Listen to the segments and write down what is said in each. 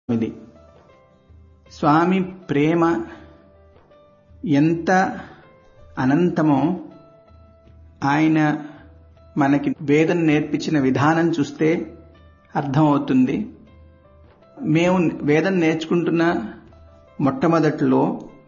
ఇది స్వామి ప్రేమ ఎంత అనంతమో ఆయన మనకి వేదం నేర్పించిన విధానం చూస్తే అర్థమవుతుంది మేము వేదం నేర్చుకుంటున్న మొట్టమొదట్లో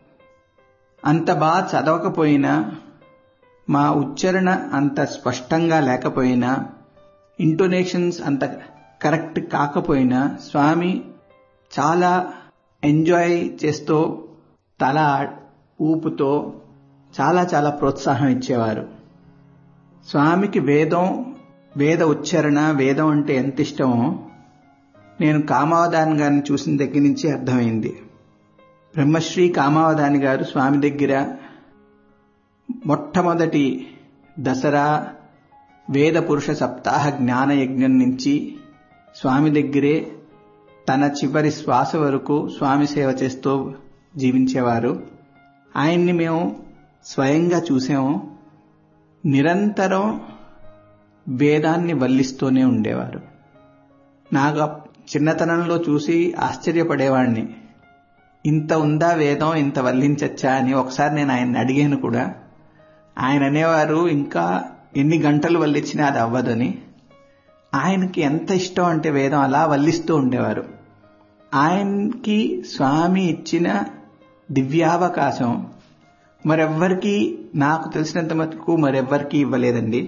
అంత బాగా చదవకపోయినా మా ఉచ్చారణ అంత స్పష్టంగా లేకపోయినా ఇంటోనేషన్స్ అంత కరెక్ట్ కాకపోయినా స్వామి చాలా ఎంజాయ్ చేస్తూ తల ఊపుతో చాలా చాలా ప్రోత్సాహం ఇచ్చేవారు స్వామికి వేదం వేద ఉచ్చారణ వేదం అంటే ఎంత ఇష్టమో నేను కామావధాన్ గారిని చూసిన దగ్గర నుంచి అర్థమైంది బ్రహ్మశ్రీ కామావధాని గారు స్వామి దగ్గర మొట్టమొదటి దసరా వేద పురుష సప్తాహ జ్ఞాన యజ్ఞం నుంచి స్వామి దగ్గరే తన చివరి శ్వాస వరకు స్వామి సేవ చేస్తూ జీవించేవారు ఆయన్ని మేము స్వయంగా చూసాము నిరంతరం వేదాన్ని వల్లిస్తూనే ఉండేవారు నాకు చిన్నతనంలో చూసి ఆశ్చర్యపడేవాడిని ఇంత ఉందా వేదం ఇంత వల్లించచ్చా అని ఒకసారి నేను ఆయన్ని అడిగాను కూడా ఆయన అనేవారు ఇంకా ఎన్ని గంటలు వల్లించినా అది అవ్వదని ఆయనకి ఎంత ఇష్టం అంటే వేదం అలా వల్లిస్తూ ఉండేవారు ఆయనకి స్వామి ఇచ్చిన దివ్యావకాశం మరెవ్వరికి నాకు తెలిసినంత మటుకు మరెవ్వరికి ఇవ్వలేదండి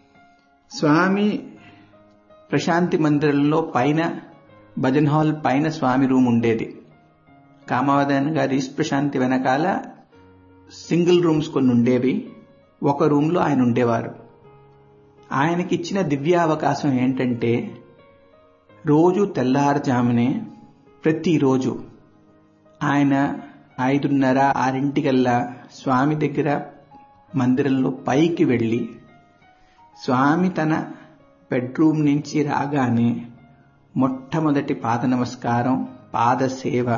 స్వామి ప్రశాంతి మందిరంలో పైన భజన్ హాల్ పైన స్వామి రూమ్ ఉండేది కామావధాన్ గారి ఈస్ట్ ప్రశాంతి వెనకాల సింగిల్ రూమ్స్ కొన్ని ఉండేవి ఒక రూమ్లో ఆయన ఉండేవారు ఆయనకి ఇచ్చిన దివ్యావకాశం ఏంటంటే రోజు తెల్లారుజామునే ప్రతిరోజు ఆయన ఐదున్నర ఆరింటికల్లా స్వామి దగ్గర మందిరంలో పైకి వెళ్ళి స్వామి తన బెడ్రూమ్ నుంచి రాగానే మొట్టమొదటి పాద నమస్కారం పాద సేవ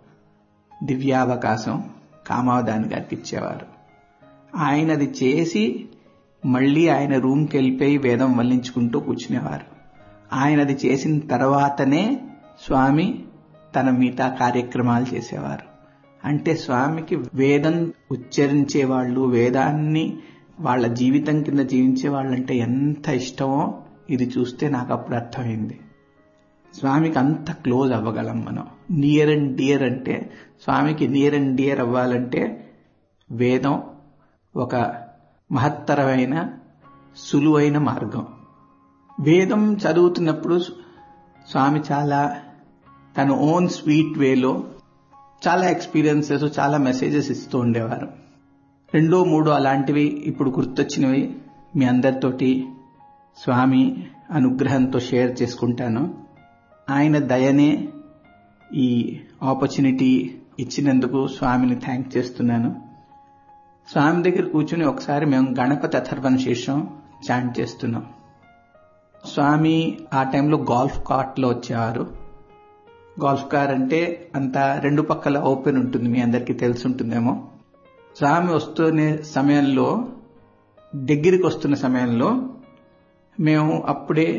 దివ్యావకాశం కామావధాని గారికి ఇచ్చేవారు ఆయనది చేసి మళ్ళీ ఆయన రూమ్కి వెళ్ళిపోయి వేదం వల్లించుకుంటూ కూర్చునేవారు ఆయనది చేసిన తర్వాతనే స్వామి తన మిగతా కార్యక్రమాలు చేసేవారు అంటే స్వామికి వేదం ఉచ్చరించే వాళ్ళు వేదాన్ని వాళ్ళ జీవితం కింద జీవించే వాళ్ళంటే ఎంత ఇష్టమో ఇది చూస్తే నాకు అప్పుడు అర్థమైంది స్వామికి అంత క్లోజ్ అవ్వగలం మనం నియర్ అండ్ డియర్ అంటే స్వామికి నియర్ అండ్ డియర్ అవ్వాలంటే వేదం ఒక మహత్తరమైన సులువైన మార్గం వేదం చదువుతున్నప్పుడు స్వామి చాలా తన ఓన్ స్వీట్ వేలో చాలా ఎక్స్పీరియన్సెస్ చాలా మెసేజెస్ ఇస్తూ ఉండేవారు రెండో మూడో అలాంటివి ఇప్పుడు గుర్తొచ్చినవి మీ అందరితోటి స్వామి అనుగ్రహంతో షేర్ చేసుకుంటాను ఆయన దయనే ఈ ఆపర్చునిటీ ఇచ్చినందుకు స్వామిని థ్యాంక్ చేస్తున్నాను స్వామి దగ్గర కూర్చుని ఒకసారి మేము గణపతి అథర్వణ శీర్షం చాంట్ చేస్తున్నాం స్వామి ఆ టైంలో గాల్ఫ్ కార్ట్లో వచ్చేవారు గాల్ఫ్ కార్ అంటే అంత రెండు పక్కల ఓపెన్ ఉంటుంది మీ అందరికీ తెలిసి ఉంటుందేమో స్వామి వస్తున్న సమయంలో దగ్గరికి వస్తున్న సమయంలో మేము అప్పుడే